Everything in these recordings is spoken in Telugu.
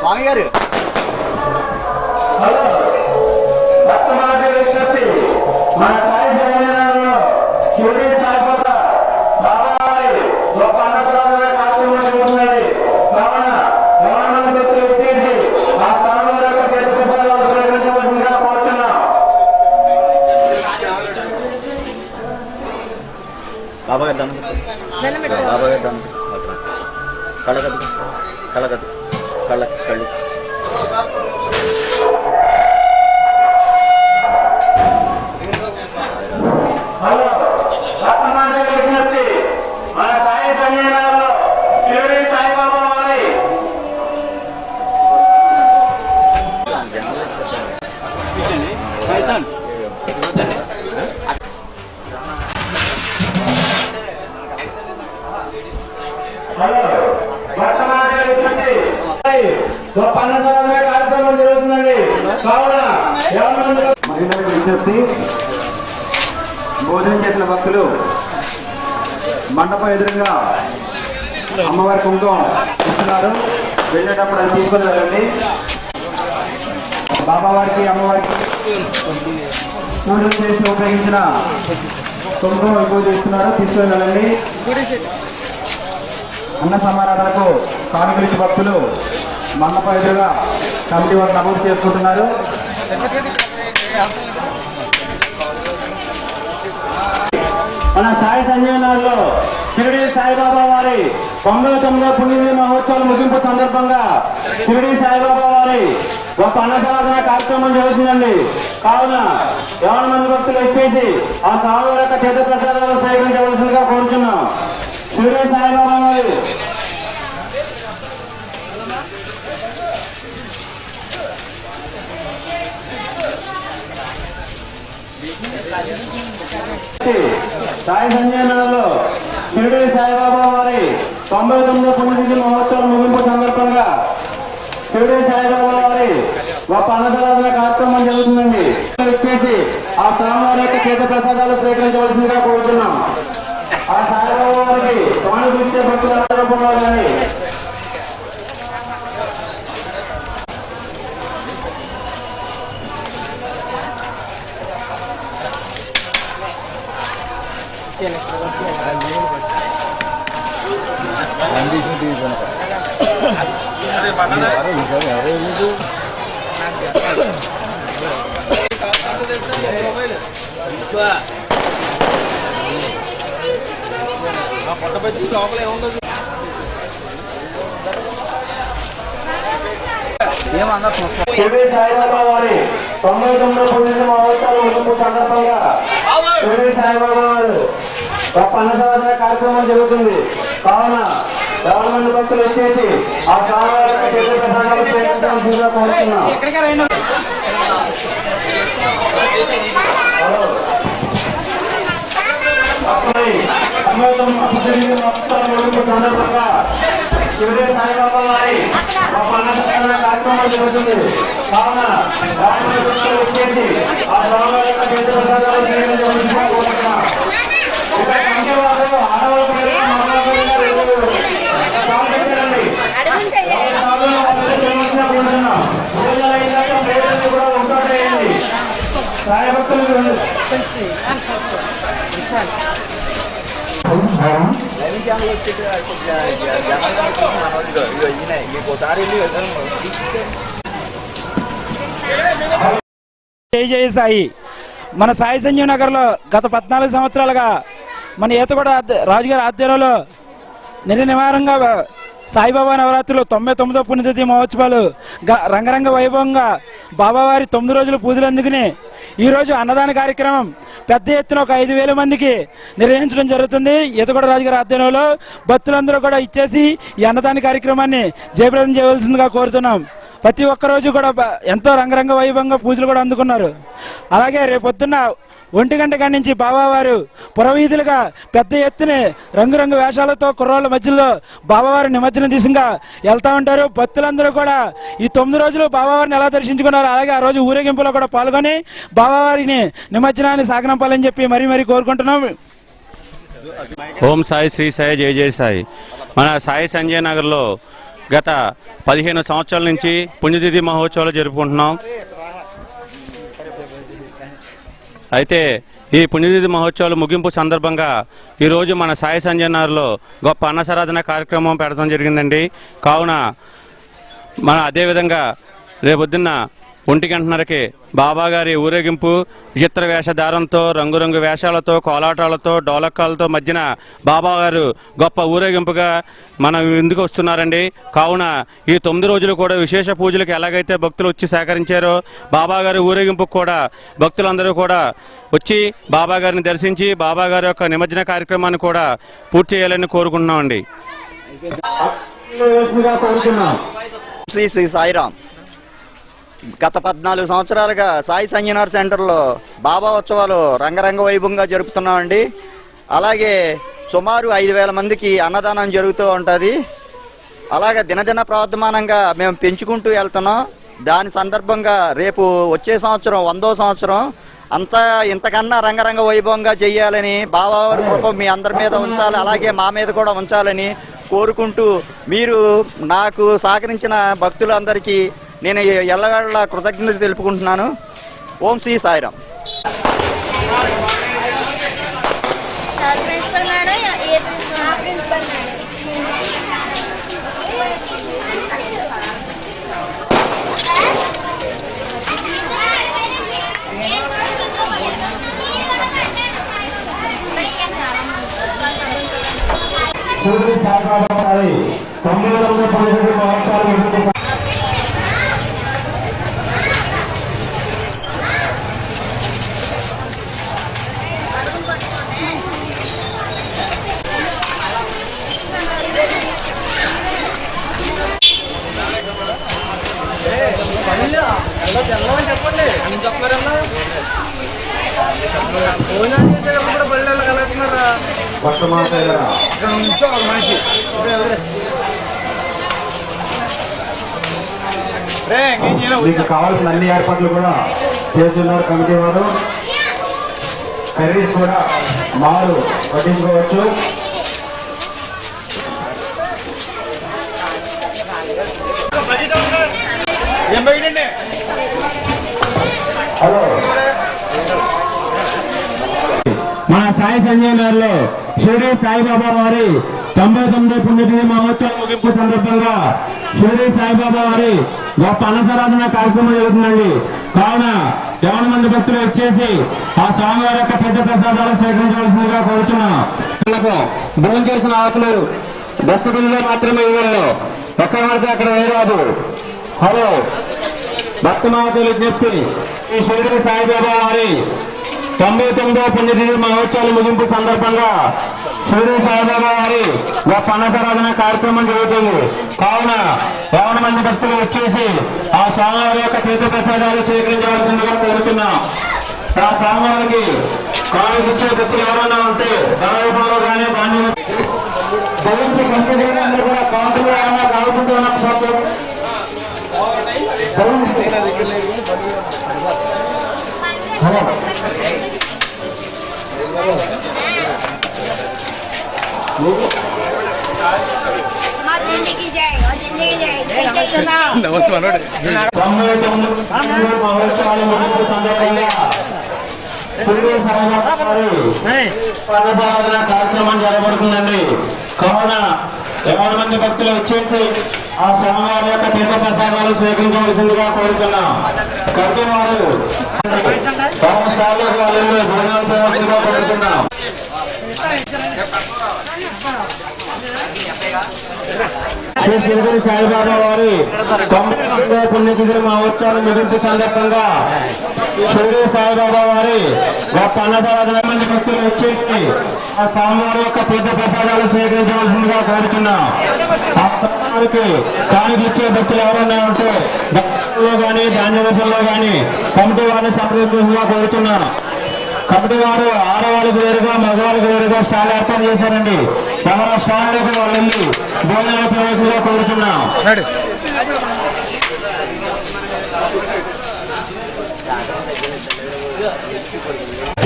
స్వామి గారు హలో భక్తమార్గ విజ్ఞప్తి మన సాయి జగన్నాథంలో షిరిడి సాయిబాబా బాబావారి గొప్ప అన్నప్రదాన కార్యక్రమం జరుగుతున్నది కావున గవర్నమెంట్ వ్యక్తులు తీర్చి ఆ స్థానంలో యొక్క చేతి పుస్తకాలు ఉపయోగించవలసిందిగా కోరుతున్నాం బాబా గారు దండం దండం పెట్టు. బాబా గారు దండం అక్కడ కళ్ళ కట్టు కళ్ళ కట్టు కళ్ళ కళ్ళు హలో భక్తమార్గ విజ్ఞప్తి మన సాయి జగన్నాథంలో షిరిడి సాయిబాబా వారి హలో వర్తమాన విజ్ఞప్తి గొప్ప అన్నదాన కార్యక్రమం జరుగుతుందండి కావున ఎవరి మహిళలకు విజ్ఞప్తి భోజనం చేసిన భక్తులు మండపం ఎదురుగా అమ్మవారి కుంకుమ ఇస్తున్నారు వెళ్ళేటప్పుడు అది తీసుకొని వెళ్ళండి బాబావారికి అమ్మవారికి పూజలు చేసి ఉపయోగించిన కుంకుమ ఎక్కువ ఇస్తున్నారు తీసుకొని వెళ్ళండి అన్న సమారాధనకు కానుకలిచ్చి భక్తులు మండపం ఎదురుగా కమిటీ వారు నమోదు చేసుకుంటున్నారు మన సాయి సంజయనగర్లో షిరిడి సాయిబాబా వారి తొంభై తొమ్మిదో పుణ్యమి మహోత్సవాల ముగింపు సందర్భంగా షిరిడి సాయిబాబా వారి గొప్ప అన్నసమాధన కార్యక్రమం జరుగుతుందండి కావున ఎవరి మంది భక్తులు ఎక్కేసి ఆ స్వామి యొక్క చేత ప్రసాదాలు సేకరించవలసిందిగా కోరుతున్నాం షిరిడి సాయిబాబా వారి సాయి సంజయనగర్లో షిరిడి సాయిబాబా వారి తొంభై తొమ్మిదో పుణ్యతిథి మహోత్సవం ముగింపు సందర్భంగా షిరిడి సాయిబాబా వారి గొప్ప అన్నదాన కార్యక్రమం జరుగుతుందండి వచ్చేసి ఆ స్వామివారి యొక్క చేత ప్రసాదాలు స్వీకరించవలసిందిగా కోరుతున్నాం ఆ సాయిబాబా వారికి స్వామి పిలిచే భక్తుల రూపంలో కానీ షిరిడి సాయిబాబా వారి తొంభై తొమ్మిదో పుణ్యతిథి మహోత్సవాల ముగింపు సందర్భంగా షిరిడి సాయిబాబా వారు గొప్ప అన్నదాన కార్యక్రమం జరుగుతుంది కావున గవర్నమెంట్ భక్తులు వచ్చేసి ఆ స్వామివారి యొక్క చేతుల ప్రసాదాలు స్వీకరించవలసిందిగా కోరుతున్నాం హలో. అప్పుడై తొంభై తొమ్మిది పుణ్యతిథి మహోత్సవాల ముగింపు సందర్భంగా షిరిడి సాయిబాబా వారి గొప్ప అన్నదాన కార్యక్రమం జరుగుతుంది కావున గవర్నమెంట్ భక్తులు వచ్చేసి ఆ స్వామివారి యొక్క చేతుల ప్రసాదాలు స్వీకరించవలసిందిగా కోరుతున్నాం ఇక్కడ కంటివారు ఆడవాళ్ళ పిల్లలు మగవాళ్ళ పిల్లలు సాధించండి అడుగుని చెయ్యాలి సాధువులు వాళ్ళని క్షమించిన కోరుతున్నాం పూజలు అయినాక ప్రేరణలు కూడా ఉంటాయండి సాయభక్తులు లైవ్ ఛానల్ వచ్చి జనాలు ఇగో ఈయన ఇంకోసారి వెళ్ళి జై జయ సాయి మన సాయి సంజీవ్ నగర్లో గత పద్నాలుగు సంవత్సరాలుగా మన ఈతగూడ ఆధ్య- రాజుగారి ఆధ్వర్యంలో నిర్నివారంగా సాయిబాబా నవరాత్రులు తొంభై తొమ్మిదో పుణ్యతిథి మహోత్సవాలు గ- రంగరంగ వైభవంగా బాబావారి తొమ్మిది రోజుల పూజలు అందుకుని ఈరోజు అన్నదాన కార్యక్రమం పెద్ద ఎత్తున ఒక ఐదు వేల మందికి నిర్వహించడం జరుగుతుంది ఈతగూడ రాజుగారి ఆధ్వర్యంలో భక్తులందరూ కూడా ఇచ్చేసి ఈ అన్నదాన కార్యక్రమాన్ని జయప్రదం చేయవలసిందిగా కోరుతున్నాం ప్రతి ఒక్క రోజు కూడా బ- ఎంతో రంగరంగ వైభవంగా పూజలు కూడా అందుకున్నారు అలాగే రేపొద్దున్న ఒంటి గంట కాడి నుంచి బాబావారు పురవీధులుగా పెద్ద ఎత్తున రంగురంగు వేషాలతో కుర్రోళ్ళ మధ్యలో బాబావారి నిమజ్జనం దిశగా వెళ్తా ఉంటారు భక్తులందరూ కూడా ఈ తొమ్మిది రోజులు బాబావారిని ఎలా దర్శించుకున్నారు అలాగే ఆ రోజు ఊరేగింపులో కూడా పాల్గొని బాబావారిని నిమజ్జనాన్ని సాగనంపాలని చెప్పి మరీ మరీ కోరుకుంటున్నాం ఓం సాయి శ్రీ సాయి జయ జయ సాయి మన సాయి సంజయ్ నగర్లో గత పదిహేను సంవత్సరాల నుంచి పుణ్యతిథి మహోత్సవాలు జరుపుకుంటున్నాం అయితే ఈ పుణ్యతిథి మహోత్సవాలు ముగింపు సందర్భంగా ఈరోజు మన సాయి సంజయనగర్లో గొప్ప అన్నసరాధన కార్యక్రమం పెడతాం జరిగిందండి కావున మన అదేవిధంగా రేపొద్దున్న ఒంటి గంటన్నరకి బాబా గారి ఊరేగింపు విచిత్ర వేషధారంతో రంగురంగు వేషాలతో కోలాటాలతో డోలక్కాలతో మధ్యన బాబా గారు గొప్ప ఊరేగింపుగా మన ఎందుకు వస్తున్నారండి కావున ఈ తొమ్మిది రోజులు కూడా విశేష పూజలకు ఎలాగైతే భక్తులు వచ్చి సేకరించారో బాబా గారి ఊరేగింపుకు కూడా భక్తులందరూ కూడా వచ్చి బాబా గారిని దర్శించి బాబా గారి యొక్క నిమజ్జన కార్యక్రమాన్ని కూడా పూర్తి చేయాలని కోరుకుంటున్నామండి కోరుతున్నాం శ్రీ శ్రీ సాయిరాం గత పద్నాలుగు సంవత్సరాలుగా సాయి సంజనార్ సెంటర్లో బాబా ఉత్సవాలు రంగరంగ వైభవంగా జరుపుతున్నామండి అలాగే సుమారు ఐదు వేల మందికి అన్నదానం జరుగుతూ ఉంటుంది అలాగే దినదిన ప్రవర్ధమానంగా మేము పెంచుకుంటూ వెళ్తున్నాం దాని సందర్భంగా రేపు వచ్చే సంవత్సరం వందో సంవత్సరం అంతా ఇంతకన్నా రంగరంగ వైభవంగా చెయ్యాలని బాబావారి కృప మీ అందరి మీద ఉంచాలి అలాగే మా మీద కూడా ఉంచాలని కోరుకుంటూ మీరు నాకు సహకరించిన భక్తులందరికీ నేను ఎల్లవేళ కృతజ్ఞత తెలుపుకుంటున్నాను ఓం Sri Sairam sir principal madam ఏ ప్రిన్సిపల్ ప్రిన్సిపల్ షిరిడి సాయిబాబా వారి తొమ్మిది తొమ్మిది పుణ్యతిథి మహోత్సవాలు ముగింపు వర్తమాన మీకు కావాల్సిన అన్ని ఏర్పాట్లు కూడా చేస్తున్నారు కమిటీ వారు కర్రీస్ కూడా మారు వడ్డించుకోవచ్చు హలో మన సాయి సంజయ్ గారిలో షిరిడి సాయిబాబా వారి తొంభై తొమ్మిది పుణ్యతిథి మహోత్సవం ముగింపు సందర్భంగా షిరిడి సాయిబాబా వారి గొప్ప అన్నసరాధన కార్యక్రమం జరుగుతుందండి కావున ఎవరి మంది భక్తులు వచ్చేసి ఆ స్వామివారి యొక్క పెద్ద ప్రసాదాలు స్వీకరించవలసిందిగా కోరుతున్నాం భోజనం చేసిన ఆకులు డస్ట్బిన్లో మాత్రమే ఇవ్వాలి ఎక్కడ పడితే అక్కడ వేయరాదు హలో భక్తమాతలు విజ్ఞప్తి శ్రీ షిరిడి సాయిబాబా వారి తొంభై తొమ్మిదో పుణ్యతిథి మహోత్సవాల ముగింపు సందర్భంగా షిరిడి సాయిబాబా వారి గొప్ప అన్నదారాధన కార్యక్రమం జరుగుతుంది కావున యావన మంది భక్తులు వచ్చేసి ఆ స్వామివారి యొక్క తీర్థ ప్రసాదాలు స్వీకరించవలసిందిగా కోరుతున్నాం ఆ స్వామివారికి కాలుకిచ్చే భక్తులు ఎవరైనా ఉంటే ధన రూపంలో కానీ ధాన్యం భవించి కంపెనీ అందరూ కూడా కాంతులు ఏమైనా కావుకుంటూ ఉన్నప్పుడు హలో మా జిందగీ జై మా జిందగీ జై జై జై తొంభై తొమ్మిది మహోత్సవాల ముగింపు సందర్భంగా షిరిడి సాయిబాబా వారి అన్నదాన కార్యక్రమం జరగబడుతుందండి కావున ఎవరి మంది భక్తులు వచ్చేసి ఆ స్వామివారి యొక్క తీర్థ ప్రసాదాలు స్వీకరించవలసిందిగా కోరుతున్నాం కట్టి వారు తమ స్టాల్లోకి వాళ్ళు భోజనాలు చేయవలసిందిగా కోరుతున్నాం శ్రీ తిరుపతి సాయిబాబా వారి తొంభై తొమ్మిదవ పుణ్యతిథి మహోత్సవాల ముగింపు సందర్భంగా షిరిడి సాయిబాబా వారి గొప్ప అన్నదాన మంది భక్తులు వచ్చేసి ఆ స్వామివారి యొక్క తీర్థ ప్రసాదాలు స్వీకరించవలసిందిగా కోరుతున్నాం ఆ స్వామివారికి కానికిచ్చే భక్తులు ఎవరైనా ఉంటే భక్తుల్లో కానీ ధాన్య రూపంలో కానీ కమిటీ వారిని సంప్రదించగా కోరుతున్నాం కమిటీ వారు ఆడవాళ్ళకి వేరుగా మగవాళ్ళకి వేరుగా స్టాల్ ఏర్పాటు చేశారండి ఎవరో స్టాల్లోకి వాళ్ళు వెళ్ళి భోజనాలు ప్రవేశంగా కోరుతున్నాం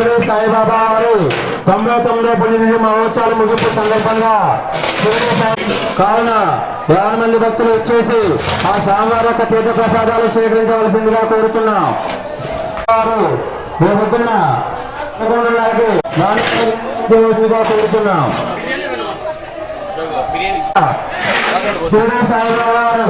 షిరిడి సాయిబాబా వారి తొంభై తొమ్మిదో పుణ్యతిథి మహోత్సవాల ముగింపు సందర్భంగా షిరిడి సాయి కావున యాభై మంది భక్తులు వచ్చేసి ఆ స్వామివారి యొక్క తీర్థ ప్రసాదాలు స్వీకరించవలసిందిగా కోరుతున్నాం వారు రేపొద్దున్న పదకొండున్నరకి నాలుగుగా కోరుతున్నాం షిరిడి సాయిబాబా వారు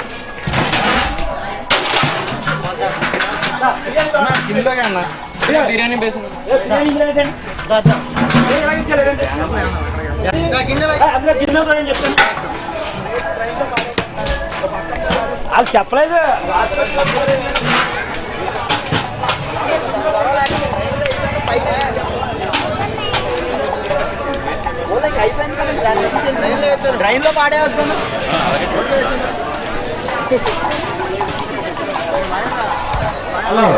బిర్యానీ లేదండి. బిర్యానీ ఇచ్చలేదండి. అందులో గిన్నె కూడా నేను చెప్తాను వాళ్ళు చెప్పలేదు ట్రైన్ లో పాడే హలో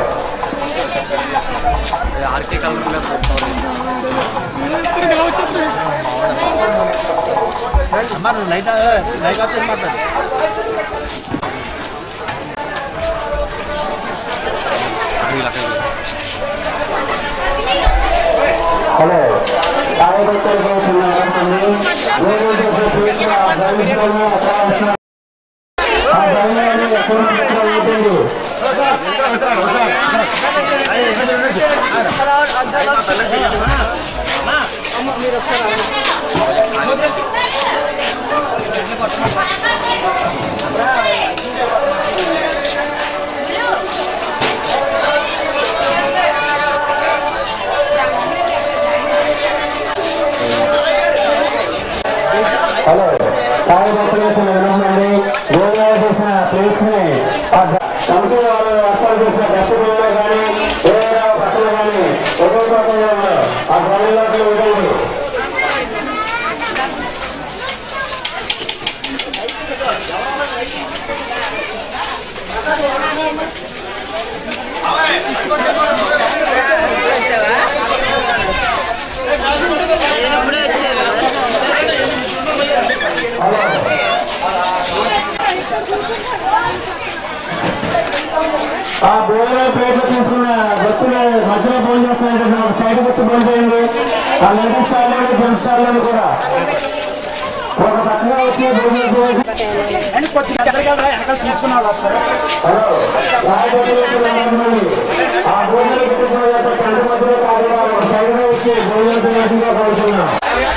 లైట్ లైట్ ఆఫ్ చేసి మాట్లాడు హలో సాయి భక్తుల కోసం నడపండి వేరే చేసే ప్లేస్లో ఆ దైవజనులు అక్కడ ఆ దైవాన్ని ఎక్కడ ఎక్కడ ఉంటుంది హలో సాయి భక్తుల కోసం వినండి వేరే చేసిన ప్లేస్ ని ఆ కమిటీ వారు ఏర్పాటు చేసిన డస్ట్బిన్లో కానీ వేరే బస్సులు కానీ ఉపయోగపడకుండా ఆ గల్లీలోకి వెళ్ళండి ఆ భోజనం ప్లేట్లు తీసుకున్న భక్తులు మధ్యలో భోజనం చేస్తున్నారు ఒక సైడ్ పెట్టి భోజనం చేయండి ఆ లేడీ స్టార్లోని జెంట్స్ స్టార్లోని కూడా ఒక పక్కగా వచ్చి భోజనం చేయండి అని కొద్దిగా ఎక్కడికి వెళ్తారా వెనకాల తీసుకున్న వాళ్ళు వస్తారు హలో రాయబట్టులకు రావాలి ఆ భోజనం పెట్టుకున్న యొక్క కంటి మధ్యలో కాకుండా ఒక సైడ్ వచ్చి భోజనం చేయాల్సిందిగా కోరుతున్నాం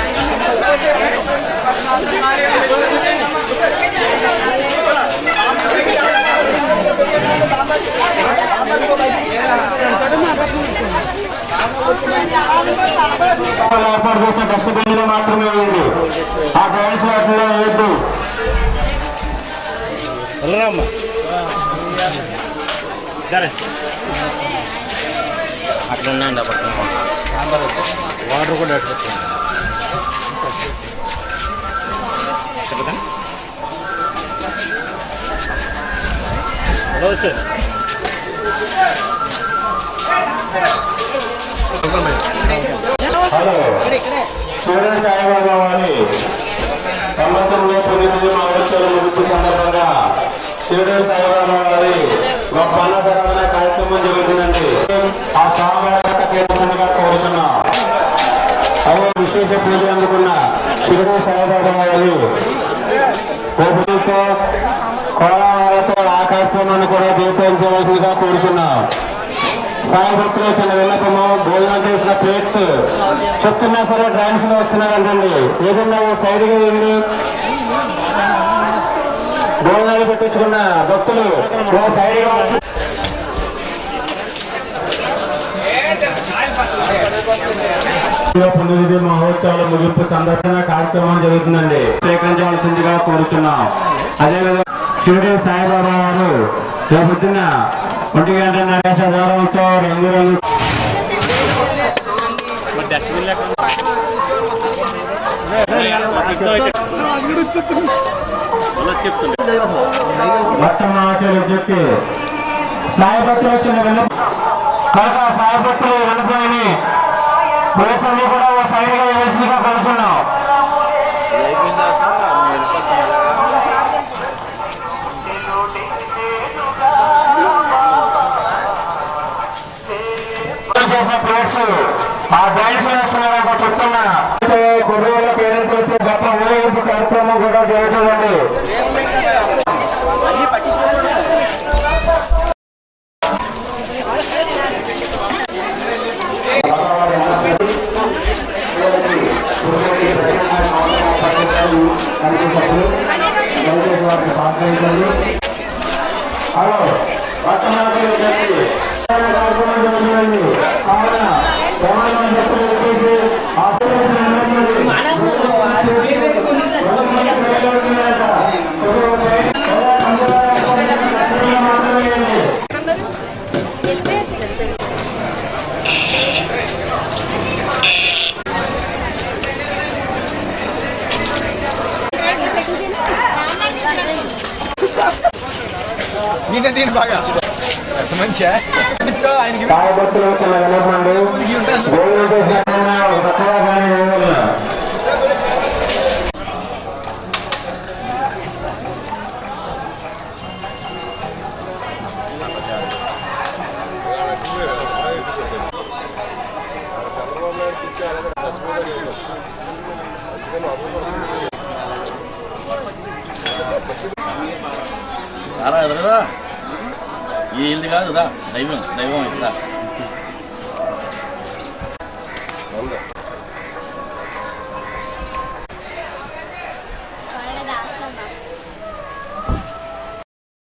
ఏర్పాటు చేసిన డస్ట్బిన్ లో మాత్రమే వేయండి ఆ డ్రైన్స్ వాటిలో వేయద్దు అక్కడ ఉన్నాయండి అప్పట్లో వాటర్ కూడా ఎట్లా హలో వచ్చారు హలో సూర్య సాయిబాబా వారి సంవత్సరంలో పుణ్యతిథి మహోత్సవం ముగింపు సందర్భంగా సూర్య సాయిబాబా వారి గొప్ప అన్నదాన కార్యక్రమం జరుగుతుందండి ఆ స్వామివారి యొక్క తీర్థంగా కోరుతున్నాం అదే విశేష పూజ అందుకున్న షిరిడి సాయిబాబా వారి కోపంతో కోలాలతో ఆ కార్యక్రమాన్ని కూడా దీపించవలసిందిగా కోరుతున్నాం సాయి భక్తులు చిన్న విన్నపము భోజనం చేసిన ప్లేట్స్ చెప్తున్నా సరే డ్రాన్స్ లో వస్తున్నారంటండి ఏదన్నా ఓ సైడ్గా వెళ్ళి భోజనాలు పెట్టించుకున్న భక్తులు ఓ సైడ్గా వచ్చి పునరుద్ధి మహోత్సవాల ముగింపు సందర్భన కార్యక్రమం జరుగుతుందండి స్వీకరించవలసిందిగా కోరుతున్నాం అదేవిధంగా షిరిడి సాయిబాబా వారు రేపొద్దున ఒంటి గంట నరేష దూరంతో రంగురంగు మొత్తం ఆశలు చెప్పి సాయపత్రులు వచ్చిన విన్న కనుక సాయపత్రులు విన్నపోయి పోలీసులు కూడా ఓ సైడ్గా వేసిందిగా కలుస్తున్నాం చేసిన ప్లేట్స్ సహకరించండి హలో పట్టణాలు చెప్పండి కార్యక్రమం జరుగుతుంది కావున ప్రమాణం చెప్పి చెప్పేసి కార్యకర్తలు చిన్న వినపండి భోజనం చేసిన చక్కగా కానీ ఇవ్వగలను. రారా ఎదురురా ఈ ఇల్లు కాదు రా దైవం దైవం ఇక్కడ